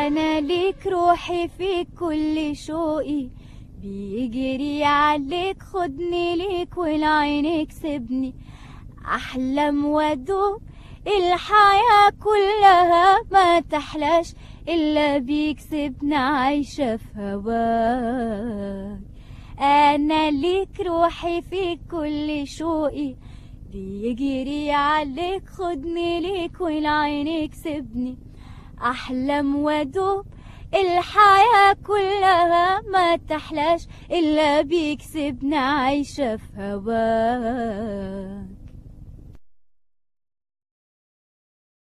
انا ليك روحي في كل شوقي بيجري عليك خدني ليك والعينك سيبني احلم وادوب الحياة كلها ما تحلاش إلا بيك سيبنا عايشة في هواك أنا ليك روحي في كل شوقي بيجري عليك خدني ليك والعينك سيبني أحلم وادوب الحياة كلها ما تحلاش إلا بيك سيبنا عايشة في هواك